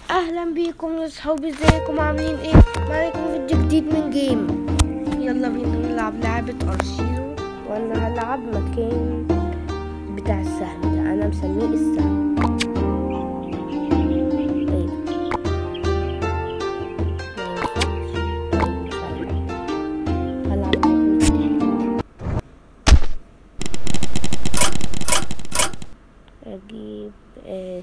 اهلا بيكم يا صحابي ازيكم عاملين ايه معاكم فيديو جديد من جيم يلا بينا نلعب لعبة ارشيزو وانا هلعب مكان بتاع السهم ده انا مسميه السهم ايه هلعب المكان التاني. اجيب آه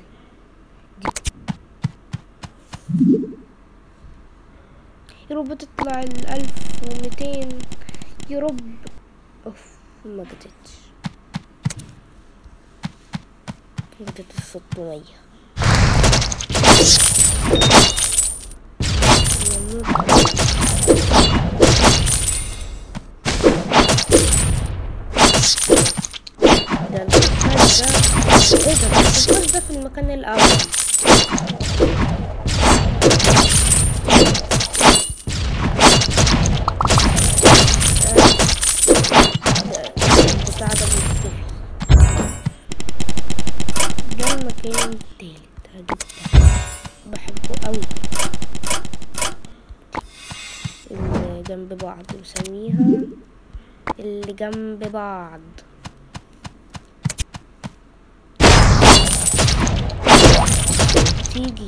يا رب تطلع الألف وميتين يا رب اوف ما جتتش جتت الستمية ده الفرد ده ايه ده الفرد ده في المكان الأول بتاع ده بيختفي ده المكان التالت هجيب ده بحبه قوي اللي جنب بعض نسميها اللي جنب بعض تيجي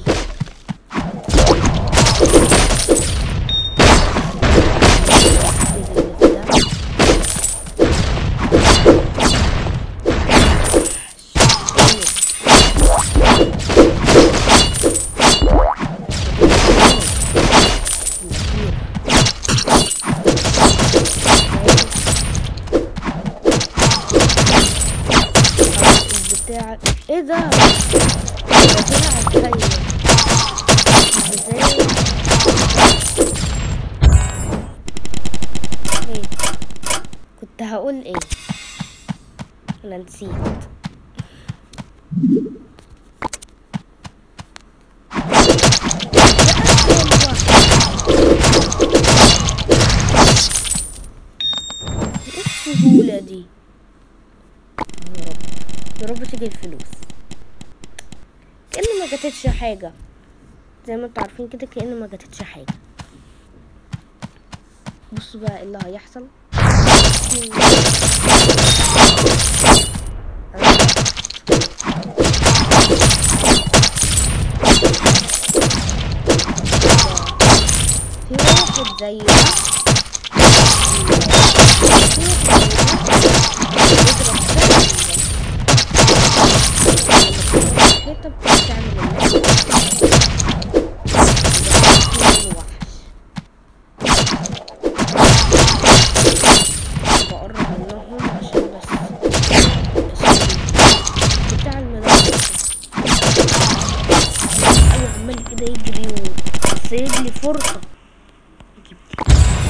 بتاع ايه ده؟ ده طلع خير ازاي؟ ايه كنت هقول ايه انا نسيت ايه السهولة دي يا رب يا رب تيجي الفلوس كأن ما جاتتش حاجة زي ما انتوا عارفين كده كأن ما جاتتش حاجة بصوا بقى ايه اللي هيحصل في واحد زي ده في واحد زي ده الحيطة بتعمل اللعبة. بقرب منهم عشان بس عشان بتاع المدرسة أيوة عمال كده يجري وسايب لي فرصة أجيب دي.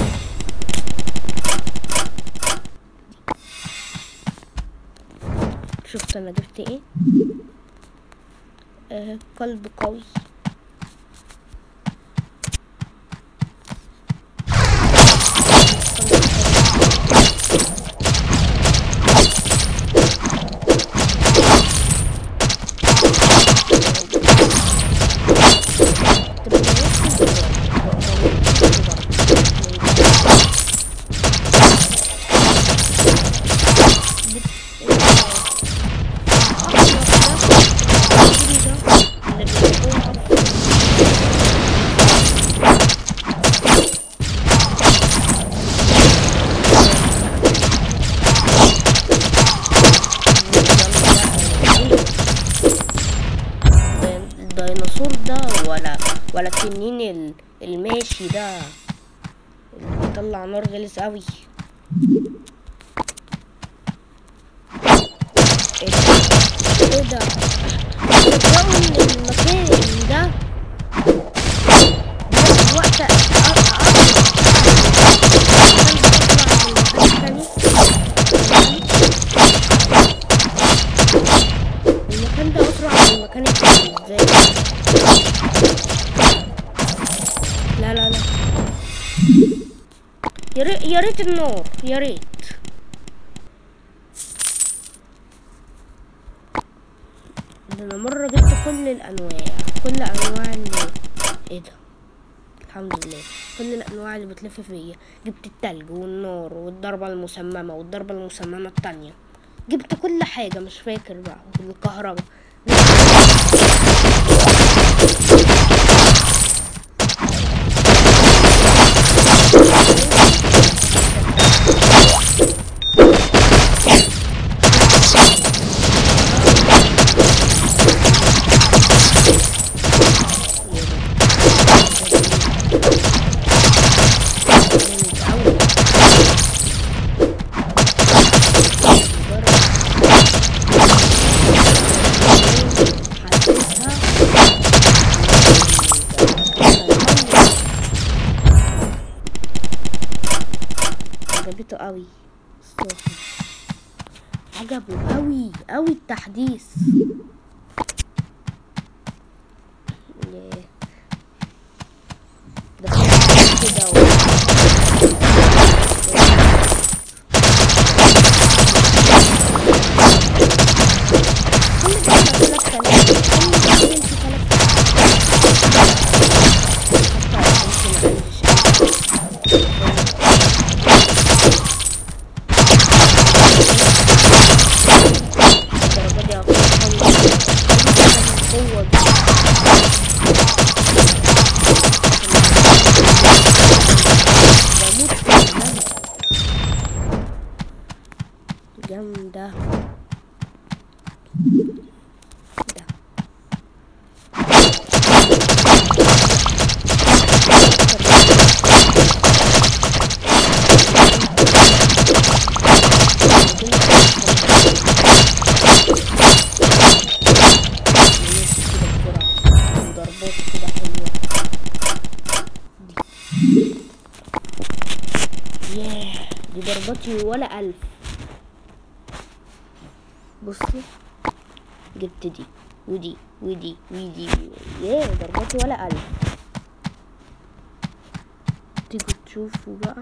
شفت أنا جبت إيه؟ آه قلب قوي الديناصور ده ولا ولا التنين ال- الماشي ده اللي بيطلع نار غلس قوي ايه ده ايه ده تصدقوا ان المكان ده بياخد وقت أ- أ- المكان ده اسرع من المكان التاني ازاي لا لا لا يا ريت يا ريت النور يا ريت ده انا مرة جبت كل الانواع كل انواع ال- ايه ده الحمد لله كل الانواع اللي بتلف فيا جبت التلج والنار والضربة المسممة والضربة المسممة التانية جبت كل حاجة مش فاكر بقى والكهرباء جامد أوي. حاسسها عجبته قوي الصراحة عجبه قوي قوي التحديث ياه. دخلت كده و... كل ده أنا ثلاث كلام كل ده يمشي ثلاث الدرجة دي أقوى قوة دي بموت في الملك جامدة ده ضربات كده حلوة دي ياه دي ضربتي ولا ألف بصوا جبت دي ودي ودي ودي ياه ضربتي ولا ألف تيجوا تشوفوا بقى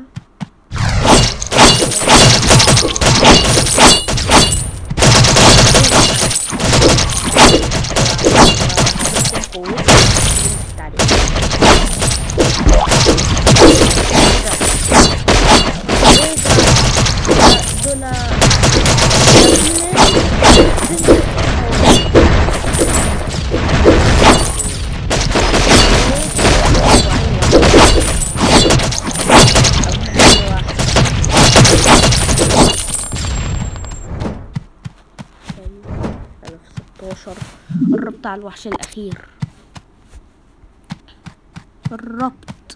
أنا في 16 قربت على الوحش الأخير قربت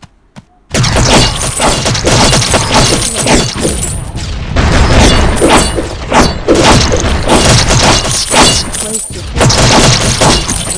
كويس يا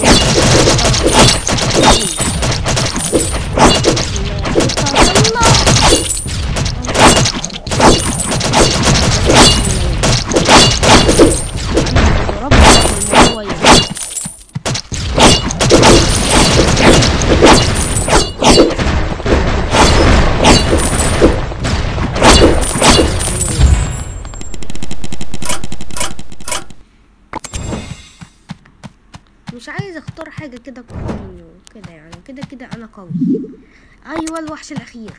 مش عايز اختار حاجة كده قوية كده يعني كده كده انا قوي ايوه الوحش الاخير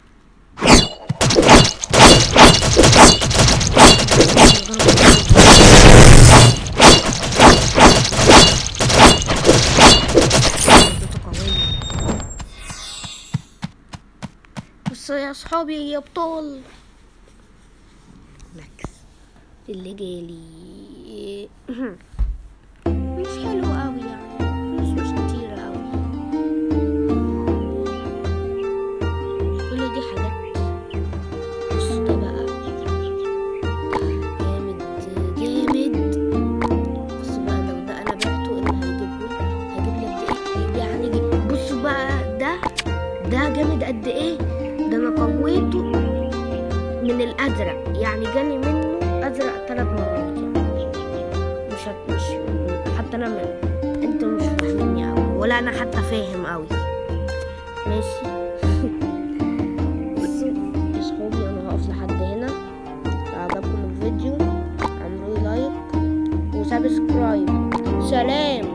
ضربته قوية. بصوا يا اصحابي يا ابطال ماكس اللي جالي مش حلو قوي يعني مش مش كتيرة قوي كل دي حاجات بص ده بقى جامد جامد بص بقى لو ده انا بعته اللي هيجيبه هيجيب لي قد ايه يعني جي- بصوا بقى ده ده جامد قد ايه ده انا قويته من الازرق يعني جالي منه ازرق ثلاث مرات يعني مش هت... مش حتى انا م... انتوا مش فاهميني قوي ولا انا حتى فاهم قوي ماشي بصوا يا صحابي انا هقف لحد هنا لو عجبكم الفيديو اعملوا لايك وسبسكرايب سلام